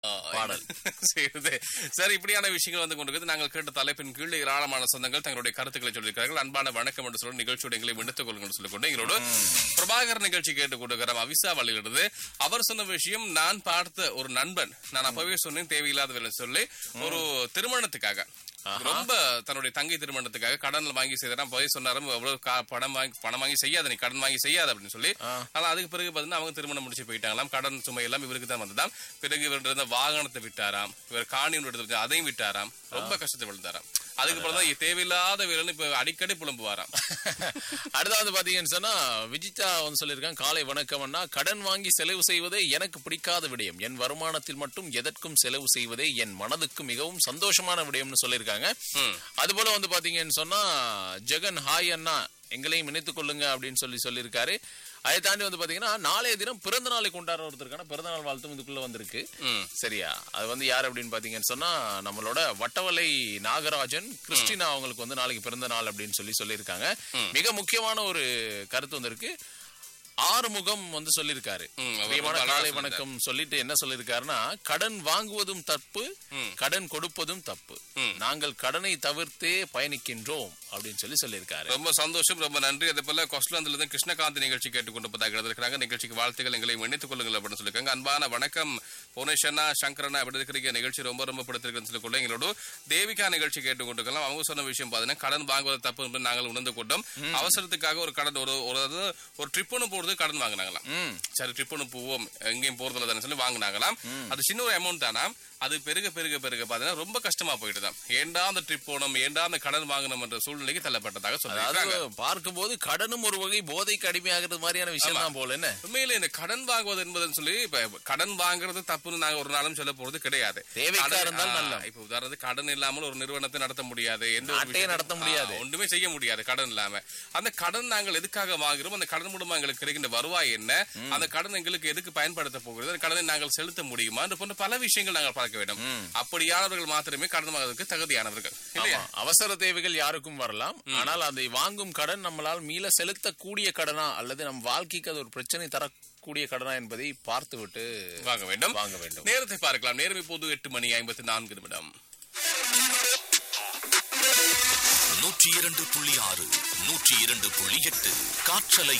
பாடல். சரி, சரி இப்படியான விஷயங்கள் வந்து கொண்டிருக்கிறது நாங்கள் கேட்ட தலைப்பின் கீழ் ஏராளமான சொந்தங்கள் தங்களுடைய கருத்துக்களை சொல்லியிருக்கிறார்கள் அன்பான வணக்கம் என்று சொல்லி நிகழ்ச்சியோட எங்களை விடுத்துக் கொள்ளுங்கள் சொல்லிக்கொண்டு எங்களோட பிரபாகர் நிகழ்ச்சி கேட்டுக் கொண்டிருக்கிறோம் அவிசா வழியிலிருந்து அவர் சொன்ன விஷயம் நான் பார்த்த ஒரு நண்பன் நான் அப்பவே சொன்னேன் தேவையில்லாத வேலை சொல்லி ஒரு திருமணத்துக்காக ரொம்ப தன்னுடைய தங்கை திருமணத்துக்காக கடன்ல வாங்கி செய்தான் போய் சொன்னாரும் எவ்வளவு கா- பணம் வாங்கி பணம் வாங்கி செய்யாத நீ கடன் வாங்கி செய்யாத அப்படின்னு சொல்லி ஆனா அதுக்கு பிறகு பாத்தீங்கன்னா அவங்க திருமணம் முடிச்சு போயிட்டாங்களாம் கடன் சுமை எல்லாம் இவருக்கு தான் வந்ததாம் பிறகு இவர் இருந்த வாகனத்தை விட்டாராம் இவர் காணி ஒன்று எடுத்து வச்சு அதையும் விட்டாராம் ரொம்ப கஷ்டத்தை விழுந்தாராம் அதுக்கு அப்புறம் தான் தேவையில்லாத வேலைன்னு இப்ப அடிக்கடி புலம்புவாராம் அடுத்து வந்து பாத்தீங்கன்னு சொன்னா விஜிதா வந்து சொல்லியிருக்காங்க காலை வணக்கம் அண்ணா கடன் வாங்கி செலவு செய்வதே எனக்கு பிடிக்காத விடயம் என் வருமானத்தில் மட்டும் எதற்கும் செலவு செய்வதே என் மனதுக்கு மிகவும் சந்தோஷமான விடயம்னு சொல்லியிருக்காங்க ம். அது போல வந்து பாத்தீங்கன்னு சொன்னா ஜெகன் ஹாய் அண்ணா எங்களையும் இணைத்துக் கொள்ளுங்க அப்படின்னு சொல்லி சொல்லியிருக்காரு அதை தாண்டி வந்து பாத்தீங்கன்னா நாளைய தினம் பிறந்த நாளை கொண்டாடுற ஒருத்தருக்கான பிறந்த நாள் வாழ்த்தும் இதுக்குள்ள வந்திருக்கு ம். சரியா அது வந்து யார் அப்படின்னு பாத்தீங்கன்னு சொன்னா நம்மளோட வட்டவலை நாகராஜன் கிறிஸ்டினா அவங்களுக்கு வந்து நாளைக்கு பிறந்த நாள் அப்படின்னு சொல்லி சொல்லியிருக்காங்க மிக முக்கியமான ஒரு கருத்து வந்திருக்கு ஆறுமுகம் வந்து சொல்லியிருக்காரு ம், அவர் பிரியமான ரொம்ப அழகா காலை சொல்லியிருந்தார். வணக்கம் சொல்லிட்டு என்ன சொல்லியிருக்காருன்னா கடன் வாங்குவதும் தப்பு கடன் கொடுப்பதும் தப்பு நாங்கள் கடனை தவிர்த்தே பயணிக்கின்றோம் அப்படின்னு சொல்லி சொல்லியிருக்காரு ரொம்ப சந்தோஷம் ரொம்ப நன்றி அதே போல கொஸ்லாந்துல இருந்து கிருஷ்ணகாந்த் நிகழ்ச்சி கேட்டுக்கொண்டிருப்பதாக எழுதிருக்காங்க நிகழ்ச்சிக்கு வாழ்த்துக்கள் எங்களை இணைத்துக் கொள்ளுங்கள் அப்படின்னு சொல்லியிருக்காங்க அன்பான வணக்கம் புவனேஸ்வரனா சங்கரனா எப்படி இருக்கிறீங்க நிகழ்ச்சி ரொம்ப ரொம்ப பிடித்திருக்குன்னு சொல்லிக்கொள்ள எங்களோட தேவிகா நிகழ்ச்சி கேட்டுக்கொண்டிருக்கலாம் அவங்க சொன்ன விஷயம் பாத்தீங்கன்னா கடன் வாங்குவது தப்பு என்று நாங்கள் உணர்ந்து கொண்டோம் அவசரத்துக்காக ஒரு கடன் ஒரு ஒரு அதாவது ஒரு ட்ரிப் ஒன்று போறது கடன் வாங்கினாங்களாம் ம் சரி ட்ரிப் ஒன்று போவோம் எங்கேயும் போறதுல தானே சொல்லி வாங்கினாங்களாம் அது சின்ன ஒரு அமௌண்ட் தானா அது பெருக பெருக பெருக பாத்தீங்கன்னா ரொம்ப கஷ்டமா போயிட்டு தான் ஏண்டா அந்த ட்ரிப் போனோம் ஏண்டா அந்த கடன் வாங்கணும் என்ற சூழ்நிலைக்கு தள்ளப்பட்டதாக சொல்றாங்க அதாவது பார்க்கும்போது கடனும் ஒரு வகை போதைக்கு அடிமையாகிறது மாதிரியான விஷயம் தான் போல என்ன உண்மையில இந்த கடன் வாங்குவது என்பதுன்னு சொல்லி இப்ப கடன் வாங்குறது தப்புன்னு நாங்க ஒரு நாளும் சொல்ல போறது கிடையாது தேவைக்கா கடன்- இருந்தால் ஆ, நல்ல. இப்ப உதாரணத்துக்கு கடன் இல்லாமல் ஒரு நிறுவனத்தை நடத்த முடியாது எந்த ஒரு நாட்டையே விஷயத்தையும் நடத்த முடியாது. ஆ, ஒன்றுமே செய்ய முடியாது கடன் இல்லாம அந்த கடன் நாங்கள் எதுக்காக வாங்குறோம் அந்த கடன் மூலமா எங்களுக்கு கிடைக்கின்ற வருவாய் என்ன அந்த கடன் எங்களுக்கு எதுக்கு பயன்படுத்த போகிறது அந்த கடனை நாங்கள் செலுத்த முடியுமா என்று போன்ற பல விஷயங்கள் நாங்கள் பார்க்க வேண்டும் அப்படியானவர்கள் மாத்திரமே கடன் வாங்குவதற்கு தகுதியானவர்கள் இல்லையா ஆமா. அவசர தேவைகள் யாருக்கும் வரலாம் ஆனால் அதை வாங்கும் கடன் நம்மளால் மீள செலுத்தக்கூடிய கடனா அல்லது நம் வாழ்க்கைக்கு அது ஒரு பிரச்சனை தரக்கூடிய கடனா என்பதை பார்த்துவிட்டு வாங்க வேண்டும் வாங்க வேண்டும் நேரத்தை பார்க்கலாம் நேரம் இப்போது எட்டு மணி ஐம்பத்தி நான்கு நிமிடம் நூற்றி இரண்டு புள்ளி ஆறு நூற்றி இரண்டு புள்ளி எட்டு காற்றலை